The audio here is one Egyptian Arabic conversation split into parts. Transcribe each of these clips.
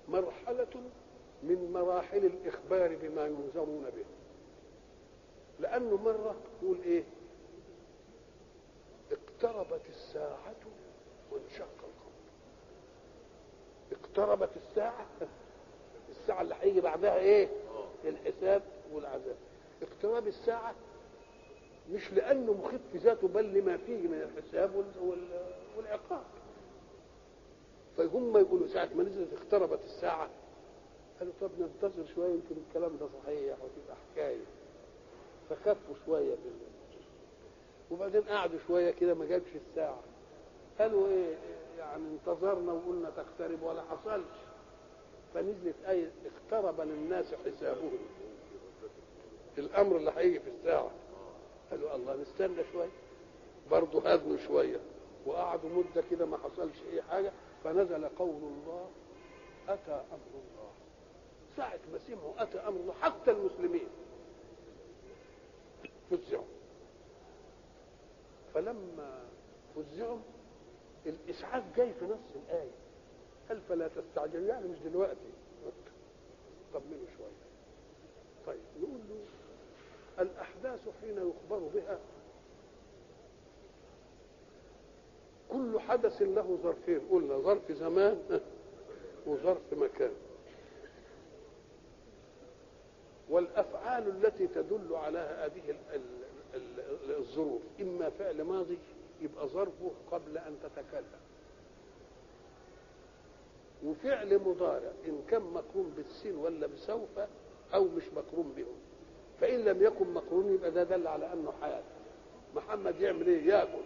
مرحلة من مراحل الإخبار بما ينذرون به لأنه مرة يقول إيه اقتربت الساعة وانشق القمر اقتربت الساعة الساعة اللي هيجي بعدها ايه الحساب والعذاب اقتراب الساعة مش لأنه مخف ذاته بل لما فيه من الحساب وال- وال- والعقاب فهم يقولوا ساعة ما نزلت اقتربت الساعة قالوا طب ننتظر شوية يمكن الكلام ده صحيح وتبقى حكاية فخفوا شوية بال... وبعدين قعدوا شوية كده ما جابش الساعة قالوا ايه يعني انتظرنا وقلنا تقترب ولا حصلش فنزلت آية اقترب للناس حسابهم الأمر اللي هيجي في الساعة قالوا الله نستنى شوية برضه هدنوا شوية وقعدوا مدة كده ما حصلش أي حاجة فنزل قول الله أتى أمر الله ساعة ما سمعوا أتى أمر الله حتى المسلمين فزعوا فلما فزعوا الإسعاف جاي في نص الآية قال فلا تستعجلوا يعني مش دلوقتي طمنوا شوية طيب نقول له الأحداث حين يخبر بها كل حدث له ظرفين قلنا ظرف زمان وظرف مكان والافعال التي تدل على هذه ال- ال- ال- الظروف اما فعل ماضي يبقى ظرفه قبل ان تتكلم وفعل مضارع ان كان مقرون بالسين ولا بسوف او مش مقرون بهم فان لم يكن مقرون يبقى ده دل على انه حال محمد يعمل ايه ياكل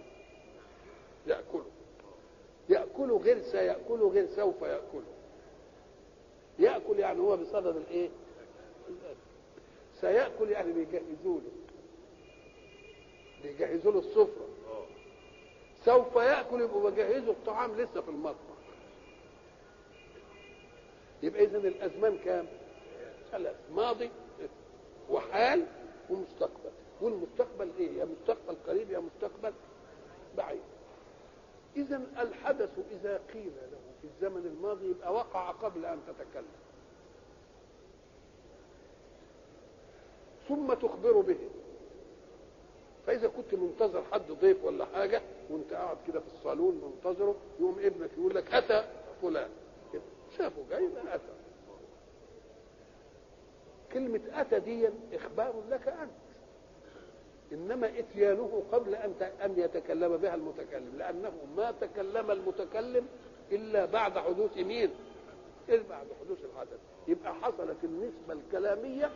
ياكله ياكله غير سياكله غير سوف ياكله ياكل يعني هو بصدد الايه الأكل. سياكل يعني بيجهزوا له بيجهزوا له السفره سوف ياكل يبقوا بيجهزوا الطعام لسه في المطبخ يبقى اذا الازمان كام ثلاث ماضي وحال ومستقبل والمستقبل ايه يا مستقبل قريب يا مستقبل بعيد اذا الحدث اذا قيل له في الزمن الماضي يبقى وقع قبل ان تتكلم ثم تخبر به فاذا كنت منتظر حد ضيف ولا حاجه وانت قاعد كده في الصالون منتظره يقوم ابنك يقول لك اتى فلان كده شافه جاي يبقى اتى كلمة أتى دي إخبار لك أنت إنما إتيانه قبل أن أن يتكلم بها المتكلم لأنه ما تكلم المتكلم إلا بعد حدوث مين؟ إلا بعد حدوث الحدث يبقى حصلت النسبة الكلامية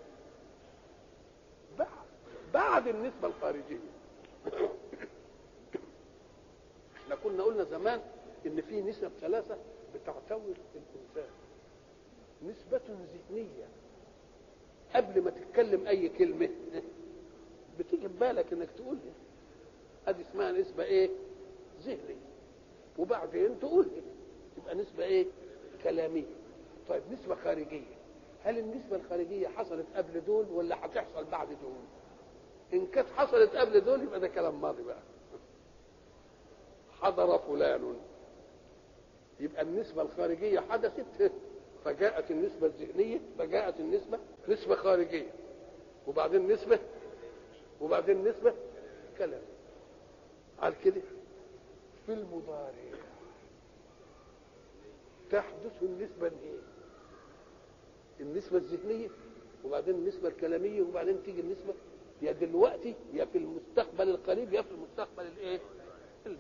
بعد بعد النسبة الخارجية احنا كنا قلنا زمان ان في نسب ثلاثة بتعتوي الانسان نسبة ذهنية قبل ما تتكلم اي كلمة بتيجي في بالك انك تقولها ادي اسمها نسبة ايه ذهنية وبعدين تقولها يبقى نسبة ايه كلامية طيب نسبة خارجية هل النسبة الخارجية حصلت قبل دول ولا هتحصل بعد دول ان كانت حصلت قبل دول يبقى ده كلام ماضي بقى حضر فلان يبقى النسبة الخارجية حدثت فجاءت النسبة الذهنية فجاءت النسبة نسبة خارجية وبعدين نسبة وبعدين نسبة كلام على كده في المضارع تحدث النسبة الايه؟ النسبة الذهنية وبعدين النسبة الكلامية وبعدين تيجي النسبة يا دلوقتي يا في المستقبل القريب يا في المستقبل الايه؟